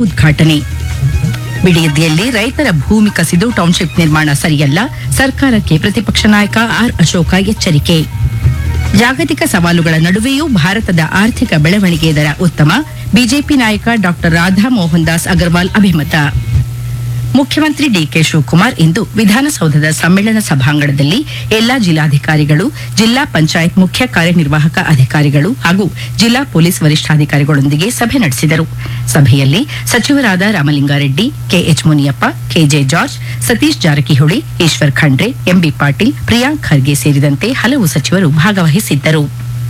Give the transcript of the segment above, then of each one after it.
ಉದ್ಘಾಟನೆ ಬಿಡಿಯದಿಯಲ್ಲಿ ರೈತರ ಭೂಮಿ ಕಸಿದು ಟೌನ್ಶಿಪ್ ನಿರ್ಮಾಣ ಸರಿಯಲ್ಲ ಸರ್ಕಾರಕ್ಕೆ ಪ್ರತಿಪಕ್ಷ ನಾಯಕ ಆರ್ ಅಶೋಕ ಎಚ್ಚರಿಕೆ ಜಾಗತಿಕ ಸವಾಲುಗಳ ನಡುವೆಯೂ ಭಾರತದ ಆರ್ಥಿಕ ಬೆಳವಣಿಗೆ ದರ ಉತ್ತಮ ಬಿಜೆಪಿ ನಾಯಕ ಡಾಕ್ಟರ್ ರಾಧಾ ಮೋಹನ್ ದಾಸ್ ಅಗರ್ವಾಲ್ ಅಭಿಮತ ಮುಖ್ಯಮಂತ್ರಿ ಡಿಕೆ ಶಿವಕುಮಾರ್ ಇಂದು ವಿಧಾನಸೌಧದ ಸಮ್ಮೇಳನ ಸಭಾಂಗಣದಲ್ಲಿ ಎಲ್ಲಾ ಜಿಲ್ಲಾಧಿಕಾರಿಗಳು ಜಿಲ್ಲಾ ಪಂಚಾಯತ್ ಮುಖ್ಯ ಕಾರ್ಯನಿರ್ವಾಹಕ ಅಧಿಕಾರಿಗಳು ಹಾಗೂ ಜಿಲ್ಲಾ ಪೊಲೀಸ್ ವರಿಷ್ಠಾಧಿಕಾರಿಗಳೊಂದಿಗೆ ಸಭೆ ನಡೆಸಿದರು ಸಭೆಯಲ್ಲಿ ಸಚಿವರಾದ ರಾಮಲಿಂಗಾರೆಡ್ಡಿ ಕೆಎಚ್ ಮುನಿಯಪ್ಪ ಕೆಜೆ ಜಾರ್ಜ್ ಸತೀಶ್ ಜಾರಕಿಹೊಳಿ ಈಶ್ವರ್ ಖಂಡ್ರೆ ಎಂಬಿ ಪಾಟೀಲ್ ಪ್ರಿಯಾಂಕ್ ಖರ್ಗೆ ಸೇರಿದಂತೆ ಹಲವು ಸಚಿವರು ಭಾಗವಹಿಸಿದ್ದರು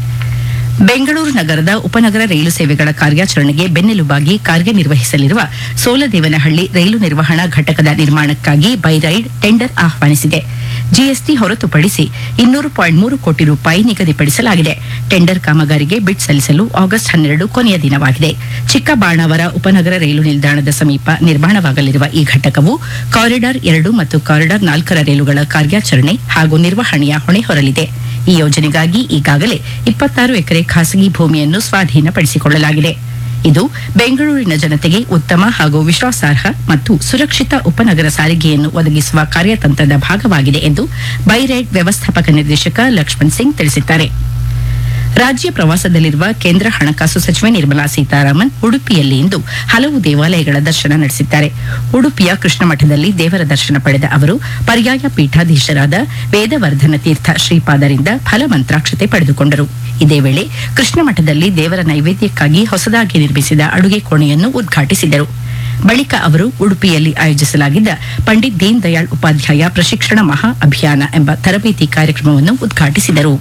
ಬೆಂಗಳೂರು ನಗರದ ಉಪನಗರ ರೈಲು ಸೇವೆಗಳ ಕಾರ್ಯಾಚರಣೆಗೆ ಬೆನ್ನೆಲುಬಾಗಿ ಕಾರ್ಯನಿರ್ವಹಿಸಲಿರುವ ಸೋಲದೇವನಹಳ್ಳಿ ರೈಲು ನಿರ್ವಹಣಾ ಘಟಕದ ನಿರ್ಮಾಣಕ್ಕಾಗಿ ಬೈರೈಡ್ ಟೆಂಡರ್ ಆಹ್ವಾನಿಸಿದೆ ಜಿಎಸ್ಟಿ ಹೊರತುಪಡಿಸಿ ಇನ್ನೂರು ಪಾಯಿಂಟ್ ಮೂರು ಕೋಟಿ ರೂಪಾಯಿ ನಿಗದಿಪಡಿಸಲಾಗಿದೆ ಟೆಂಡರ್ ಕಾಮಗಾರಿಗೆ ಬಿಡ್ ಸಲ್ಲಿಸಲು ಆಗಸ್ಟ್ ಹನ್ನೆರಡು ಕೊನೆಯ ದಿನವಾಗಿದೆ ಚಿಕ್ಕಬಾಣಾವರ ಉಪನಗರ ರೈಲು ನಿಲ್ದಾಣದ ಸಮೀಪ ನಿರ್ಮಾಣವಾಗಲಿರುವ ಈ ಘಟಕವು ಕಾರಿಡಾರ್ ಎರಡು ಮತ್ತು ಕಾರಿಡಾರ್ ನಾಲ್ಕರ ರೈಲುಗಳ ಕಾರ್ಯಾಚರಣೆ ಹಾಗೂ ನಿರ್ವಹಣೆಯ ಹೊಣೆ ಹೊರಲಿದೆ ಈ ಯೋಜನೆಗಾಗಿ ಈಗಾಗಲೇ ಇಪ್ಪತ್ತಾರು ಎಕರೆ ಖಾಸಗಿ ಭೂಮಿಯನ್ನು ಸ್ವಾಧೀನಪಡಿಸಿಕೊಳ್ಳಲಾಗಿದೆ ಇದು ಬೆಂಗಳೂರಿನ ಜನತೆಗೆ ಉತ್ತಮ ಹಾಗೂ ವಿಶ್ವಾಸಾರ್ಹ ಮತ್ತು ಸುರಕ್ಷಿತ ಉಪನಗರ ಸಾರಿಗೆಯನ್ನು ಒದಗಿಸುವ ಕಾರ್ಯತಂತ್ರದ ಭಾಗವಾಗಿದೆ ಎಂದು ಬೈರೈಡ್ ವ್ಯವಸ್ಥಾಪಕ ನಿರ್ದೇಶಕ ಲಕ್ಷ್ಮಣ್ ಸಿಂಗ್ ತಿಳಿಸಿದ್ದಾರೆ ರಾಜ್ಯ ಪ್ರವಾಸದಲ್ಲಿರುವ ಕೇಂದ್ರ ಹಣಕಾಸು ಸಚಿವೆ ನಿರ್ಮಲಾ ಸೀತಾರಾಮನ್ ಉಡುಪಿಯಲ್ಲಿ ಇಂದು ಹಲವು ದೇವಾಲಯಗಳ ದರ್ಶನ ನಡೆಸಿದ್ದಾರೆ ಉಡುಪಿಯ ಕೃಷ್ಣ ಮಠದಲ್ಲಿ ದೇವರ ದರ್ಶನ ಪಡೆದ ಅವರು ಪರ್ಯಾಯ ಪೀಠಾಧೀಶರಾದ ವೇದವರ್ಧನ ತೀರ್ಥ ಶ್ರೀಪಾದರಿಂದ ಫಲಮಂತ್ರಾಕ್ಷತೆ ಪಡೆದುಕೊಂಡರು ಇದೇ ವೇಳೆ ಕೃಷ್ಣ ಮಠದಲ್ಲಿ ದೇವರ ನೈವೇದ್ಯಕ್ಕಾಗಿ ಹೊಸದಾಗಿ ನಿರ್ಮಿಸಿದ ಅಡುಗೆ ಕೋಣೆಯನ್ನು ಉದ್ಘಾಟಿಸಿದರು ಬಳಿಕ ಅವರು ಉಡುಪಿಯಲ್ಲಿ ಆಯೋಜಿಸಲಾಗಿದ್ದ ಪಂಡಿತ್ ದೀನ್ ದಯಾಳ್ ಉಪಾಧ್ಯಾಯ ಪ್ರಶಿಕ್ಷಣ ಮಹಾ ಅಭಿಯಾನ ಎಂಬ ತರಬೇತಿ ಕಾರ್ಯಕ್ರಮವನ್ನು ಉದ್ಘಾಟಿಸಿದರು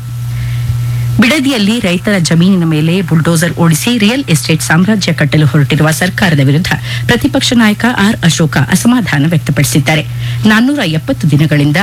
ಬಿಡದಿಯಲ್ಲಿ ರೈತರ ಜಮೀನಿನ ಮೇಲೆ ಬುಲ್ಡೋಸರ್ ಓಡಿಸಿ ರಿಯಲ್ ಎಸ್ಟೇಟ್ ಸಾಮ್ರಾಜ್ಯ ಕಟ್ಟಲು ಹೊರಟಿರುವ ಸರ್ಕಾರದ ವಿರುದ್ಧ ಪ್ರತಿಪಕ್ಷ ನಾಯಕ ಆರ್ ಅಶೋಕ ಅಸಮಾಧಾನ ವ್ಯಕ್ತಪಡಿಸಿದ್ದಾರೆ ನಾನ್ನೂರ ಎಪ್ಪತ್ತು ದಿನಗಳಿಂದ